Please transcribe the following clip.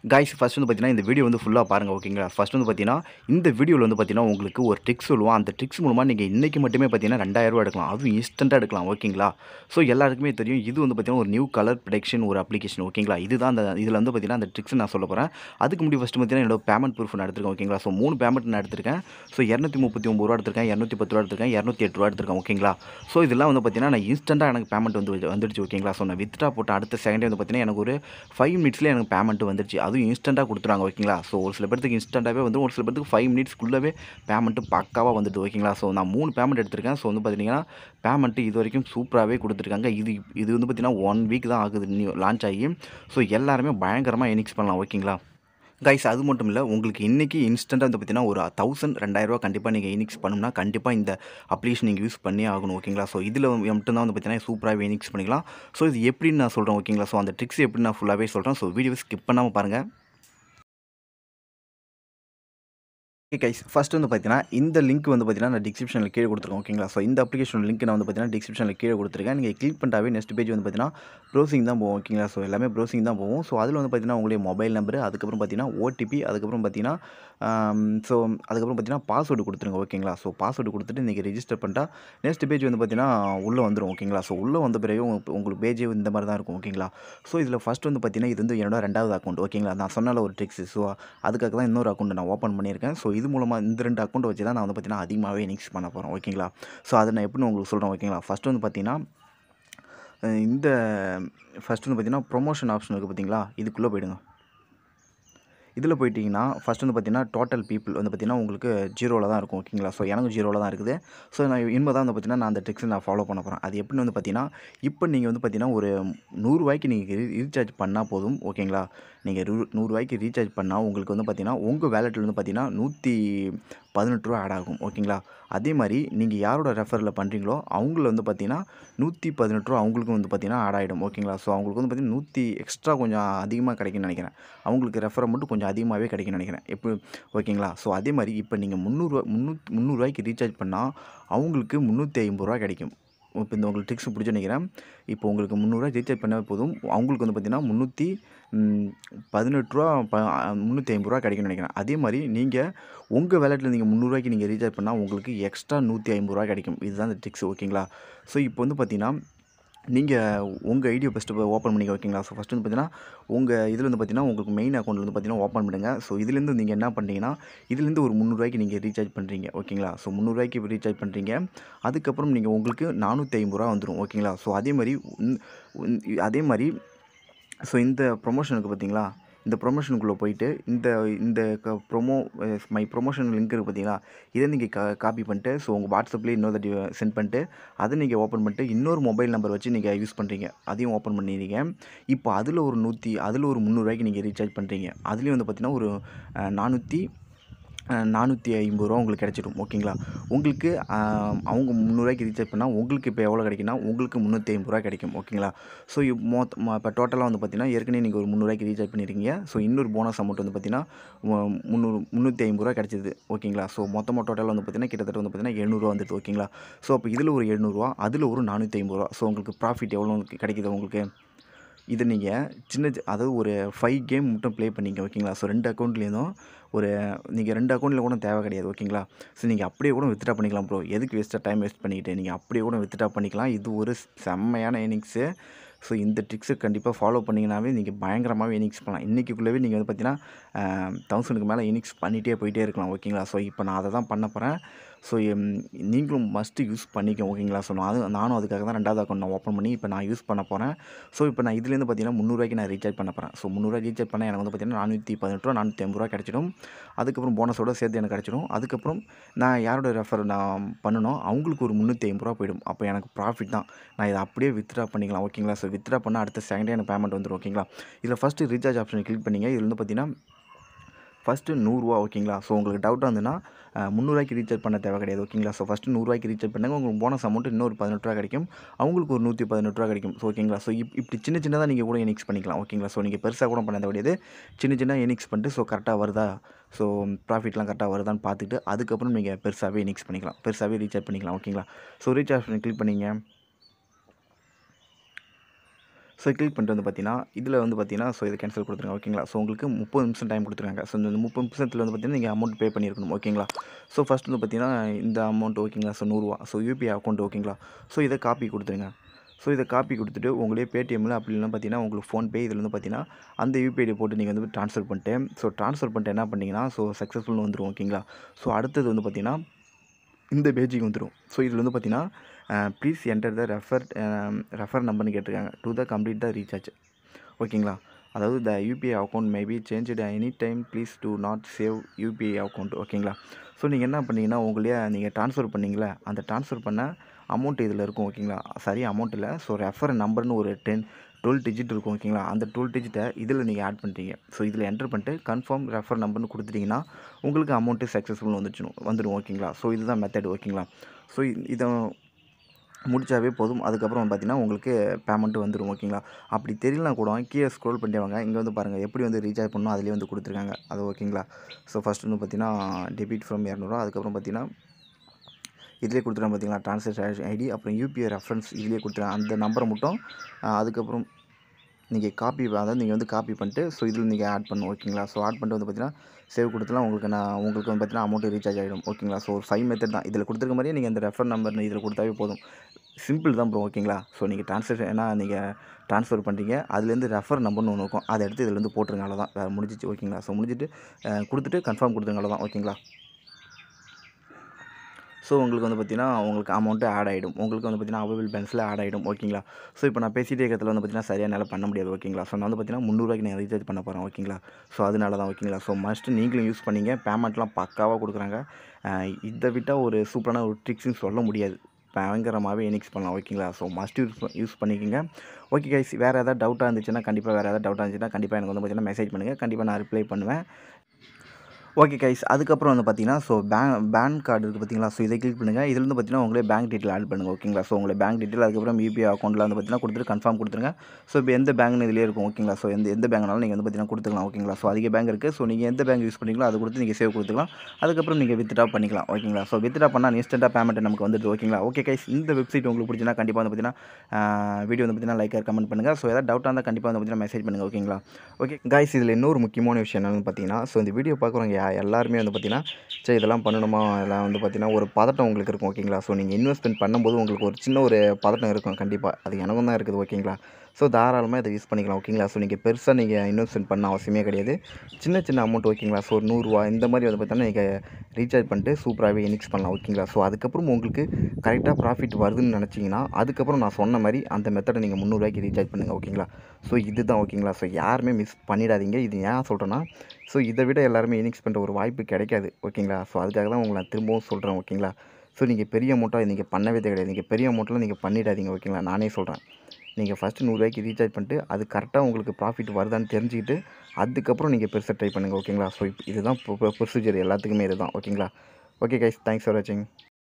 guys first வந்து பார்த்தீங்கன்னா இந்த வீடியோ வந்து ஃபுல்லாக பாருங்கள் ஓகேங்களா ஃபஸ்ட் வந்து பார்த்தீங்கன்னா இந்த வீடியோவில் வந்து பார்த்தீங்கன்னா உங்களுக்கு ஒரு ட்ரிக்ஸ் சொல்லுவோம் அந்த ட்ரிக்ஸ் மூலமாக நீங்கள் இன்றைக்கி மட்டுமே பார்த்தீங்கன்னா ரெண்டாயிரரூவா எடுக்கலாம் அதுவும் இன்ஸ்டண்ட்டாக எடுக்கலாம் ஓகேங்களா ஸோ எல்லாருக்குமே தெரியும் இது வந்து பார்த்தீங்கன்னா ஒரு நியூ கலர் ப்ரொடக்ஷன் ஒரு அப்ளிகேஷன் ஓகேங்களா இதுதான் அந்த இதில் வந்து பார்த்தீங்கன்னா அந்த ட்ரிக்ஸ் நான் சொல்ல போகிறேன் அதுக்கு முன்னாடி ஃபஸ்ட்டு பார்த்தீங்கன்னா என்னோட பேமெண்ட் ப்ரூஃப் நான் எடுத்திருக்கேன் ஓகேங்களா ஸோ மூணு பேமெண்ட் நான் எடுத்திருக்கேன் ஸோ இரநூத்தி முப்பத்தி ஒம்பது ரூபா எடுத்திருக்கேன் இரநூத்தி பத்து ரூபா எடுத்திருக்கேன் இரநூத்தி எட்டு ரூபா எடுத்திருக்கேன் ஓகேங்களா ஸோ இதெல்லாம் வந்து பார்த்தீங்கன்னா நான் இன்ஸ்டண்ட்டாக எனக்கு பேமெண்ட் வந்து வந்துடுச்சு ஓகேங்களா ஸோ நான் வித்ட்ரா போட்ட அடுத்த செகண்டே வந்து பார்த்தீங்கன்னா எனக்கு ஒரு ஃபைவ் மினிட்ஸ்லேயே எனக்கு பேமெண்ட் வந்துடுச்சு அதுவும் இன்ஸ்டண்ட்டாக கொடுத்துறாங்க ஓகேங்களா ஸோ ஒரு சில பேருக்கு இன்ஸ்டண்ட்டாகவே வந்து ஒரு சில பேருக்கு ஃபைவ் மினிட்ஸ்க்குள்ளவே பேமெண்ட்டு பக்காவாக வந்துட்டு ஓகேங்களா ஸோ நான் மூணு பேமெண்ட் எடுத்திருக்கேன் ஸோ வந்து பார்த்தீங்கன்னா பேமெண்ட்டு இது வரைக்கும் சூப்பராகவே கொடுத்துருக்காங்க இது இது வந்து பார்த்தீங்கன்னா ஒன் வீக் தான் ஆகுது நியூ லான்ச் ஆகி ஸோ எல்லாருமே பயங்கரமாக எனிக்ஸ் பண்ணலாம் ஓகேங்களா கைஸ் அது மட்டும் இல்லை உங்களுக்கு இன்றைக்கி இன்ஸ்டண்ட்டாக வந்து பார்த்தீங்கன்னா ஒரு தௌசண்ட் ரெண்டாயிரரூவா கண்டிப்பாக நீங்கள் இனிக்ஸ் பண்ணணும்னா கண்டிப்பாக இந்த அப்ளிகேஷன் நீங்கள் யூஸ் பண்ணி ஆகணும் ஓகேங்களா ஸோ இதில் மட்டும்தான் வந்து பார்த்தீங்கன்னா சூப்பராகவே இனிக்ஸ் பண்ணிக்கலாம் ஸோ இது எப்படின்னு நான் சொல்கிறேன் ஓகேங்களா ஸோ அந்த ட்ரிக்ஸ் எப்படி நான் ஃபுல்லாகவே சொல்கிறேன் ஸோ வீடியோ ஸ்கிப் பண்ணாமல் பாருங்கள் ஓகே கைஸ் ஃபஸ்ட் வந்து பார்த்தீங்கன்னா இந்த லிங்க் வந்து பார்த்தீங்கன்னா நான் டிஸ்கிரிப்ஷனில் கீழே கொடுத்துருக்கேன் ஓகேங்களா ஸோ இந்த அப்ளிகேஷன் லிங்க் நான் வந்து பார்த்தீங்கன்னா டிஸ்கிரிப்ஷனில் கீழே கொடுத்துருக்கேன் நீங்கள் கிளிக் பண்ணிட்டாவே நெக்ஸ்ட் பேஜ் வந்து பார்த்தீங்கன்னா ப்ரௌசிங் தான் போகும் ஓகேங்களா ஸோ எல்லாமே ப்ரௌசிங் தான் போகும் ஸோ அதில் வந்து பார்த்தீங்கன்னா உங்களுடைய மொபைல் நம்பர் அதுக்கப்புறம் பார்த்தீங்கன்னா ஓடிபி அதுக்கப்புறம் பார்த்தீங்கன்னா ஸோ அதுக்கப்புறம் பார்த்தீங்கன்னா பாஸ்வேர்டு கொடுத்துருங்க ஓகேங்களா ஸோ பாஸ்வேர்டு கொடுத்துட்டு நீங்கள் ரெஜிஸ்டர் பண்ணிட்டா நெக்ஸ்ட் பேஜ் வந்து பார்த்தீங்கன்னா உள்ளே வந்துடும் ஓகேங்களா ஸோ உள்ளே வந்த பிறகு உங்களுக்கு உங்களுக்கு பேஜே இந்த மாதிரி தான் இருக்கும் ஓகேங்களா ஸோ இதில் ஃபஸ்ட் வந்து பார்த்தீங்கன்னா இது வந்து என்னோட ரெண்டாவது அக்கௌண்ட் ஓகேங்களா நான் சொன்னால ஒரு ட்ரிக்ஸ் ஸோ அதுக்காக தான் இன்னொரு அக்கௌண்ட் நான் ஓப்பன் பண்ணியிருக்கேன் ஸோ இது மூலமாக இந்த ரெண்டு அக்கௌண்ட் வச்சு தான் நான் வந்து பார்த்தீங்கன்னா அதிகமாகவே இனிக்ஸ் பண்ண போகிறேன் ஓகேங்களா ஸோ அதை நான் எப்படின்னு உங்களுக்கு சொல்கிறேன் ஓகேங்களா ஃபஸ்ட்டு வந்து பார்த்தீங்கன்னா இந்த ஃபஸ்ட்டு வந்து பார்த்தீங்கன்னா ப்ரொமோஷன் ஆப்ஷன் இருக்குது பார்த்தீங்களா இதுக்குள்ளே போயிடுங்க இதில் போயிட்டிங்கன்னா ஃபஸ்ட் வந்து பார்த்தீங்கன்னா டோட்டல் பீப்புள் வந்து பார்த்தீங்கன்னா உங்களுக்கு ஜீரோவில் தான் இருக்கும் ஓகேங்களா ஸோ எனக்கும் ஜீரோவில் தான் இருக்குது ஸோ நான் இனிமேல் தான் வந்து பார்த்தீங்கன்னா நான் அந்த ட்ரிக்ஸை நான் ஃபாலோ பண்ண போகிறேன் அது எப்படின்னு வந்து பார்த்தீங்கன்னா இப்போ நீங்கள் வந்து பார்த்தீங்கன்னா ஒரு நூறுரூவாய்க்கு நீங்கள் ரீசார்ஜ் பண்ணால் போதும் ஓகேங்களா நீங்கள் ரூ நூறுரூவாய்க்கு ரீசார்ஜ் பண்ணால் உங்களுக்கு வந்து பார்த்தீங்கன்னா உங்கள் வேலெட்டில் வந்து பார்த்தீங்கன்னா நூற்றி பதினெட்டு ரூபா ஆட் ஆகும் ஓகேங்களா அதே மாதிரி நீங்கள் யாரோட ரெஃபரில் பண்ணுறீங்களோ அவங்கள வந்து பார்த்தீங்கன்னா நூற்றி பதினெட்டு ரூபா அவங்களுக்கும் வந்து பார்த்தீங்கன்னா ஆட் ஆகிடும் ஓகேங்களா ஸோ அவங்களுக்கு வந்து பார்த்தீங்கன்னா நூற்றி எக்ஸ்ட்ரா கொஞ்சம் அதிகமாக கிடைக்கும்னு நினைக்கிறேன் அவங்களுக்கு ரெஃபரை மட்டும் கொஞ்சம் அதிகமாகவே கிடைக்கும்னு நினைக்கிறேன் இப்போ ஓகேங்களா ஸோ அதே மாதிரி இப்போ நீங்கள் முந்நூறுரூவா முந்நூற்றி முந்நூறுரூவாய்க்கு ரீசார்ஜ் பண்ணால் அவங்களுக்கு முந்நூற்றி ஐம்பது ரூபா கிடைக்கும் இப்போ இந்த உங்களுக்கு ட்ரிக்ஸ் பிடிச்சி நினைக்கிறேன் இப்போ உங்களுக்கு முந்நூறுரூவா ரீசார்ஜ் பண்ணால் போதும் அவங்களுக்கு வந்து பார்த்திங்கன்னா முந்நூற்றி பதினெட்டு ரூபா ப முந்நூற்றி ஐம்பது ரூபா கிடைக்கும்னு நினைக்கிறேன் அதே மாதிரி நீங்கள் உங்கள் வேலெட்டில் நீங்கள் முந்நூறுரூவாய்க்கு நீங்கள் ரீசார்ஜ் பண்ணால் உங்களுக்கு எக்ஸ்ட்ரா நூற்றி ஐம்பது ரூபா கிடைக்கும் இதுதான் இந்த ட்ரிக்ஸ் ஓகேங்களா ஸோ இப்போ வந்து பார்த்திங்கன்னா நீங்கள் உங்கள் ஐடியை ஃபஸ்ட்டு ஓப்பன் பண்ணிக்க ஓகேங்களா ஸோ ஃபஸ்ட்டு வந்து பார்த்தீங்கன்னா உங்கள் இதில் வந்து பார்த்தீங்கன்னா உங்களுக்கு மெயின் அக்கௌண்ட் வந்து பார்த்தீங்கன்னா ஓப்பன் பண்ணுங்க ஸோ இதுலேருந்து நீங்கள் என்ன பண்ணுறீங்கன்னா இதுலேருந்து ஒரு முந்நூறுரூவாய்க்கு நீங்கள் ரீசார்ஜ் பண்ணுறீங்க ஓகேங்களா ஸோ முந்நூறுரூவாய்க்கு ரீசார்ஜ் பண்ணுறீங்க அதுக்கப்புறம் நீங்கள் உங்களுக்கு நானூற்றி ஐம்பது ரூபா வந்துடும் ஓகேங்களா ஸோ அதே மாதிரி அதே மாதிரி ஸோ இந்த ப்ரொமோஷனுக்கு பார்த்தீங்களா இந்த ப்ரொமோஷனுக்குள்ளே போயிட்டு இந்த இந்த ப்ரொமோ மை ப்ரொமோஷன் லிங்க் இருக்குது பார்த்தீங்களா இதை நீங்கள் கா காப்பி பண்ணிட்டு ஸோ உங்கள் வாட்ஸ்அப்லேயே இன்னொரு தட்டி சென்ட் பண்ணிட்டு அதை நீங்கள் ஓப்பன் பண்ணிட்டு இன்னொரு மொபைல் நம்பர் வச்சு நீங்கள் யூஸ் பண்ணுறீங்க அதையும் ஓப்பன் பண்ணிடுறீங்க இப்போ அதில் ஒரு நூற்றி அதில் ஒரு முந்நூறுரூவாய்க்கு நீங்கள் ரீசார்ஜ் பண்ணுறீங்க அதுலேயும் வந்து பார்த்தீங்கன்னா ஒரு நானூற்றி நானூற்றி ஐம்பது ரூபா உங்களுக்கு கிடச்சிடும் ஓகேங்களா உங்களுக்கு அவங்க முந்நூறுரூவாய்க்கு ரீசார்ஜ் பண்ணால் உங்களுக்கு இப்போ எவ்வளோ கிடைக்குன்னா உங்களுக்கு முந்நூற்றி ஐம்பது ரூபா கிடைக்கும் ஓகேங்களா ஸோ மொத்த இப்போ டோட்டலாக வந்து பார்த்தீங்கன்னா ஏற்கனவே நீங்கள் ஒரு முந்நூறுரூவாய்க்கு ரீசார்ஜ் பண்ணியிருக்கீங்க ஸோ இன்னொரு போனஸ் அமௌண்ட் வந்து பார்த்தீங்கன்னா முந்நூறு முந்நூற்றி ஐம்பது ரூபா கிடச்சிது ஓகேங்களா ஸோ மொத்தமாக டோட்டலாக வந்து பார்த்தீங்கன்னா கிட்டத்தட்ட வந்து பார்த்தீங்கன்னா எழுநூறுவா வந்துட்டு ஓகேங்களா ஸோ அப்போ இதில் ஒரு எழுநூறுவா அதில் ஒரு நானூற்றி ஐம்பது ரூபா ஸோ உங்களுக்கு ப்ராஃபிட் எவ்வளோ கிடைக்குது உங்களுக்கு இதை நீங்கள் சின்ன அதாவது ஒரு ஃபைவ் கேம் மட்டும் ப்ளே பண்ணிங்க ஓகேங்களா ஸோ ரெண்டு அக்கௌண்ட்லேருந்தும் ஒரு நீங்கள் ரெண்டு அக்கௌண்ட்டில் கூட தேவை கிடையாது ஓகேங்களா ஸோ நீங்கள் அப்படியே கூட வித்ட்ரா பண்ணிக்கலாம் ப்ரோ எதுக்கு வேஸ்ட்டாக டைம் வேஸ்ட் பண்ணிக்கிட்டு நீங்கள் அப்படியே கூட வித்ட்ரா பண்ணிக்கலாம் இது ஒரு செம்மையான ஏர்னிங்ஸு ஸோ இந்த ட்ரிக்ஸை கண்டிப்பாக ஃபாலோ பண்ணிங்கனாவே நீங்கள் பயங்கரமாகவே இனிக்ஸ் பண்ணலாம் இன்றைக்கிக்குள்ளவே நீங்கள் வந்து பார்த்தீங்கன்னா தௌசண்ட்க்கு மேலே இனிக்ஸ் பண்ணிகிட்டே போயிட்டே இருக்கலாம் ஓகேங்களா ஸோ இப்போ நான் அதை தான் பண்ண போகிறேன் ஸோ நீங்களும் மஸ்ட்டு யூஸ் பண்ணிக்க ஓகேங்களா ஸோ நான் அது நானும் அதுக்காக தான் ரெண்டாவது அக்கௌண்ட் நான் ஓப்பன் பண்ணி இப்போ நான் யூஸ் பண்ண போகிறேன் ஸோ இப்போ நான் இதுலேருந்து பார்த்தீங்கன்னா முந்நூறுவாய்க்கு நான் ரீசார்ஜ் பண்ண போகிறேன் ஸோ முந்நூறுவா ரீசார்ஜ் பண்ணால் எனக்கு வந்து பார்த்தீங்கன்னா நானூற்றி பதினெட்டு ரூபா நானூற்றி ஐம்பது ரூபா கிடச்சிடும் அதுக்கப்புறம் போனஸோட சேர்த்து எனக்கு கிடச்சிடும் அதுக்கப்புறம் நான் யாரோட ரெஃபர் நான் பண்ணணும் அவங்களுக்கு ஒரு முந்நூற்றி ஐம்பது ரூபா போயிடும் அப்போ எனக்கு ப்ராஃபிட் தான் நான் இதை அப்படியே வித்ட்ரா பண்ணிக்கலாம் ஓகேங்களா ஸோ வித்ட்ரா பண்ணால் அடுத்த செகண்டே எனக்கு பேமெண்ட் வந்துடும் ஓகேங்களா இதில் ஃபஸ்ட்டு ரீசார்ஜ் ஆப்ஷன் கிளிக் பண்ணிங்க இதில் வந்து பார்த்தீங்கன்னா ஃபஸ்ட்டு நூறுரூவா ஓகேங்களா ஸோ உங்களுக்கு டவுட்டாக இருந்ததுன்னா முந்நூறுவாய்க்கு ரீசார்ஜ் பண்ண தேவை கிடையாது ஓகேங்களா ஸோ ஃபஸ்ட்டு நூறுரூவாய்க்கு ரீசார்ஜ் பண்ணுங்க உங்களுக்கு போனஸ் அமௌண்ட் இன்னொரு பதினெட்டு ரூபா கிடைக்கும் அவங்களுக்கு ஒரு நூற்றி பதினெட்டு ரூபா கிடைக்கும் ஸோ ஓகேங்களா ஸோ இப் இப்படி சின்ன சின்னதாக நீங்கள் கூட எனிக்ஸ் பண்ணிக்கலாம் ஓகேங்களா ஸோ நீங்கள் பெருசாக கூட பண்ண கிடையாது சின்ன சின்ன எனிக்ஸ் பண்ணிட்டு ஸோ கரெக்டாக வருதா ஸோ ப்ராஃபிட்லாம் கரெக்டாக வருதான்னு பார்த்துட்டு அதுக்கப்புறம் நீங்கள் பெருசாகவே எனிக்ஸ் பண்ணிக்கலாம் பெருசாகவே ரீசார்ஜ் பண்ணிக்கலாம் ஓகேங்களா ஸோ ரீசார்ஜ் பண்ணி கிளிக் பண்ணிங்க ஸோ கிளிக் பண்ணிட்டு வந்து பார்த்தீங்கன்னா இதில் வந்து பார்த்தீங்கன்னா ஸோ இது கேன்சல் கொடுத்துருங்க ஓகேங்களா ஸோ உங்களுக்கு முப்பது நிமிஷம் டைம் கொடுத்துருக்காங்க ஸோ இந்த முப்பது நிமிஷத்தில் வந்து பார்த்தீங்கன்னா நீங்கள் அமௌண்ட் பே பண்ணியிருக்கணும் ஓகேங்களா ஸோ ஃபஸ்ட் வந்து பார்த்தீங்கன்னா இந்த அமௌண்ட் ஓகேங்களா ஸோ நூறுரூவா ஸோ யூபிஐ அக்கௌண்ட் ஓகேங்களா ஸோ இதை காப்பி கொடுத்துருங்க ஸோ இதை காப்பி கொடுத்துட்டு உங்களே பேடிஎம்மில் அப்படி இல்லைனா பார்த்தீங்கன்னா உங்களுக்கு ஃபோன்பே இதில் வந்து பார்த்தீங்கன்னா அந்த யூபிஐடி போட்டு நீங்கள் வந்து ட்ரான்ஸ்ஃபர் பண்ணிட்டு ஸோ ட்ரான்ஸ்ஃபர் பண்ணிட்டு என்ன பண்ணீங்கன்னா ஸோ சக்ஸஸ்ஃபுல்னு வந்துடும் ஓகேங்களா ஸோ அடுத்தது வந்து பார்த்தீங்கன்னா இந்த பேஜுக்கு வந்துடும் ஸோ இதில் வந்து பார்த்தீங்கன்னா please enter the refer refer நம்பர்னு கேட்டிருக்காங்க to the complete the recharge ஓகேங்களா அதாவது the UPI account maybe change any time please do not save UPI account ஓகேங்களா ஸோ நீங்கள் என்ன பண்ணீங்கன்னா உங்களையே நீங்கள் ட்ரான்ஸ்ஃபர் பண்ணீங்களே அந்த ட்ரான்ஸ்ஃபர் பண்ண அமௌண்ட் இதில் இருக்கும் ஓகேங்களா சரி அமௌண்ட் இல்லை ஸோ ரெஃபர் நம்பர்னு ஒரு டென் டுவெல் டிஜிட் இருக்கும் ஓகேங்களா அந்த டுவெல் டிஜிட்டை இதில் நீங்கள் ஆட் பண்ணிட்டீங்க ஸோ இதில் என்டர் பண்ணிட்டு கன்ஃபார்ம் ரெஃபர் நம்பர்னு கொடுத்துட்டிங்கன்னா உங்களுக்கு அமௌண்ட்டு சக்ஸஸ்ஃபுல் வந்துச்சுணும் வந்துடும் ஓகேங்களா ஸோ இதுதான் மெத்தட் ஓகேங்களா ஸோ இதை முடிச்சாவே போதும் அதுக்கப்புறம் பார்த்தீங்கன்னா உங்களுக்கு பேமெண்ட்டு வந்துடும் ஓகேங்களா அப்படி தெரியலனா கூட கீழே ஸ்க்ரோல் பண்ணிட்டே வாங்க இங்கே வந்து பாருங்கள் எப்படி வந்து ரீசார்ஜ் பண்ணணும் அதிலே வந்து கொடுத்துருக்காங்க அது ஓகேங்களா ஸோ ஃபஸ்ட் வந்து பார்த்தீங்கன்னா டெபிட் ஃப்ரம் இரநூறுவா அதுக்கப்புறம் பார்த்தீங்கன்னா இதிலே கொடுத்துருக்காங்க பார்த்தீங்களா ட்ரான்சாக்ஷன் ஐடி அப்புறம் யூபிஐ ரெஃபரன்ஸ் இதிலே கொடுத்துருக்காங்க அந்த நம்பரை மட்டும் ஆ, அதுக்கப்புறம் நீங்கள் காப்பி அதாவது நீங்கள் வந்து காப்பி பண்ணிட்டு ஸோ இதில் நீங்கள் ஆட் பண்ணணும் ஓகேங்களா ஸோ ஆட் பண்ணிட்டு வந்து பார்த்தீங்கன்னா சேவ் கொடுத்துலாம் உங்களுக்கு நான் உங்களுக்கு வந்து பார்த்தீங்கன்னா அமௌண்ட் ரீசார்ஜ் ஆகிடும் ஓகேங்களா ஸோ ஒரு ஃபைவ் மெத்தட் தான் இதில் கொடுத்துருக்க மாதிரியே நீங்கள் இந்த ரெஃபர் நம்பர் இதில் கொடுத்தாவே போதும் சிம்பிள் தான் ப்ரோ ஓகேங்களா ஸோ நீங்கள் ட்ரான்ஸ்ஃபர் ஏன்னா நீங்கள் ட்ரான்ஸ்ஃபர் பண்ணுறீங்க அதுலேருந்து ரெஃபர் நம்பர்னு ஒன்று இருக்கும் அதை எடுத்து இதில் வந்து போட்டுருங்க அவ்வளோதான் வேறு முடிஞ்சிச்சு ஓகேங்களா ஸோ முடிஞ்சிட்டு அஹ், கொடுத்துட்டு கன்ஃபார்ம் கொடுத்துருங்க அவ்வளோதான் ஓகேங்களா ஸோ உங்களுக்கு வந்து பார்த்தீங்கன்னா உங்களுக்கு அமௌண்ட்டு ஆட் ஆகிடும் உங்களுக்கு வந்து பார்த்தீங்கன்னா அவைபிள் பேலன்ஸில் ஆட் ஆகிடும் ஓகேங்களா ஸோ இப்போ நான் பேசிகிட்டே இருக்கிறதுல வந்து பார்த்தீங்கன்னா சரியாக என்னால் பண்ண முடியாது ஓகேங்களா ஸோ நான் வந்து பார்த்தீங்கன்னா முந்நூறுவாய்க்கு நான் ரீசார்ஜ் பண்ண போகிறேன் ஓகேங்களா ஸோ அதனால தான் ஓகேங்களா ஸோ மஸ்ட் நீங்களும் யூஸ் பண்ணீங்க பேமெண்ட்லாம் பக்காவாக கொடுக்குறாங்க அஹ் இதை விட்டால் ஒரு சூப்பரான ஒரு ட்ரிக்ஸ்னு சொல்ல முடியாது பயங்கரமாகவே எனிக்ஸ் பண்ணலாம் ஓகேங்களா ஸோ மஸ்ட் யூஸ் யூஸ் பண்ணிக்கோங்க ஓகே கைஸ் வேறு ஏதாவது டவுட்டாக இருந்துச்சுன்னா கண்டிப்பாக வேறு ஏதாவது டவுட்டாக இருந்துச்சுன்னா கண்டிப்பாக எனக்கு வந்து பார்த்தீங்கன்னா மெசேஜ் பண்ணுங்கள் கண்டிப்பாக நான் ரிப்ளை பண்ணுவேன் ஓகே கைஸ் அதுக்கப்புறம் வந்து பார்த்தீங்கன்னா ஸோ பேங்க் பேன் கார்டு இருக்குது பார்த்தீங்களா ஸோ இதை கிளிக் பண்ணுங்கள் இதில் வந்து பார்த்தீங்கன்னா உங்களே பேங்க் டீட்டெயில் ஆட் பண்ணுங்கள் ஓகேங்களா ஸோ உங்களே பேங்க் டீட்டெயில் அதுக்கப்புறம் யூபிஐ அக்கௌண்ட்டில் வந்து பார்த்தீங்கன்னா கொடுத்துட்டு கன்ஃபார்ம் கொடுத்துருங்க ஸோ இப்போ எந்த பேங்க்னு இதிலே இருக்கும் ஓகேங்களா ஸோ எந்த எந்த பேங்க்னாலும் நீங்கள் வந்து பார்த்தீங்கன்னா கொடுத்துக்கலாம் ஓகேங்களா ஸோ அதிக பேங்க் இருக்குது ஸோ நீங்கள் எந்த பேங்க் யூஸ் பண்ணுறீங்களோ அதை கொடுத்து நீங்கள் சேவ் கொடுத்துக்கலாம் அதுக்கப்புறம் நீங்கள் வித்ட்ரா பண்ணிக்கலாம் ஓகேங்களா ஸோ வித்ட்ரா பண்ணால் இன்ஸ்டண்ட்டாக பேமெண்ட் நமக்கு வந்துடுது ஓகேங்களா ஓகே கைஸ் இந்த வெப்சைட் உங்களுக்கு பிடிச்சினா கண்டிப்பாக வந்து பார்த்தீங்கன்னா வீடியோ வந்து பார்த்தீங்கன்னா லைக் கமெண்ட் பண்ணுங்கள் ஸோ ஏதாவது டவுட்டாக இருந்தால் கண்டிப்பாக வந்து பார்த்தீங்கன்னா மெசேஜ் பண்ணுங்கள் ஓகேங்களா ஓகே கைஸ் இதில் இன்னொரு முக்கியமான விஷயம் என்னென்னு பார்த்தீங்கன்னா ஸோ இந்த வீடியோ பார்க்குறவங்க யா- எல்லாருமே வந்து பார்த்தீங்கன்னா சரி இதெல்லாம் பண்ணணுமா இதெல்லாம் வந்து பார்த்தீங்கன்னா ஒரு பதட்டம் உங்களுக்கு இருக்கும் ஓகேங்களா ஸோ நீங்கள் இன்வெஸ்ட்மெண்ட் பண்ணும்போது உங்களுக்கு ஒரு சின்ன ஒரு பதட்டம் இருக்கும் கண்டிப்பாக அது எனக்கும் தான் இருக்குது ஓகேங்களா ஸோ தாராளமாக இதை யூஸ் பண்ணிக்கலாம் ஓகேங்களா ஸோ நீங்கள் பெருசாக நீங்கள் இன்வெஸ்ட்மெண்ட் பண்ண அவசியமே கிடையாது சின்ன சின்ன அமௌண்ட் ஓகேங்களா ஸோ ஒரு நூறுரூவா இந்த மாதிரி வந்து பார்த்தீங்கன்னா நீங்கள் ரீசார்ஜ் பண்ணிட்டு சூப்பராகவே எனிக்ஸ் பண்ணலாம் ஓகேங்களா ஸோ அதுக்கப்புறம் உங்களுக்கு கரெக்டாக ப்ராஃபிட் வருதுன்னு நினச்சிங்கன்னா அதுக்கப்புறம் நான் சொன்ன மாதிரி அந்த மெத்தடை நீங்கள் முந்நூறுவாய்க்கு ரீசார்ஜ் பண்ணுங்கள் ஓகேங்களா ஸோ இதுதான் ஓகேங்களா ஸோ யாருமே மிஸ் பண்ணிடாதீங்க இது ஏன் சொல்கிறேன்னா ஸோ இதை விட எல்லாருமே எனிக்ஸ் பண்ணுற ஒரு வாய்ப்பு கிடைக்காது ஓகேங்களா ஸோ அதுக்காக தான் உங்களை நான் திரும்பவும் சொல்கிறேன் ஓகேங்களா ஸோ நீங்கள் பெரிய அமௌண்ட்டாக நீங்கள் பண்ணவே கிடையாது நீங்கள் பெரிய அமௌண்ட்டில் நீங்கள் பண்ணிடாதீங்க ஓகேங்களா நானே சொல்கிறேன் நீங்கள் ஃபஸ்ட்டு நூறுரூவாய்க்கு ரீசார்ஜ் பண்ணிட்டு அது கரெக்டாக உங்களுக்கு ப்ராஃபிட் வருதான்னு தெரிஞ்சுக்கிட்டு அதுக்கப்புறம் நீங்கள் பெருசாக ட்ரை பண்ணுங்கள் ஓகேங்களா ஸோ இதுதான் ப்ரொசீஜர் எல்லாத்துக்குமே இதுதான் ஓகேங்களா ஓகே கைஸ் தேங்க்ஸ் ஃபார் வாட்சிங்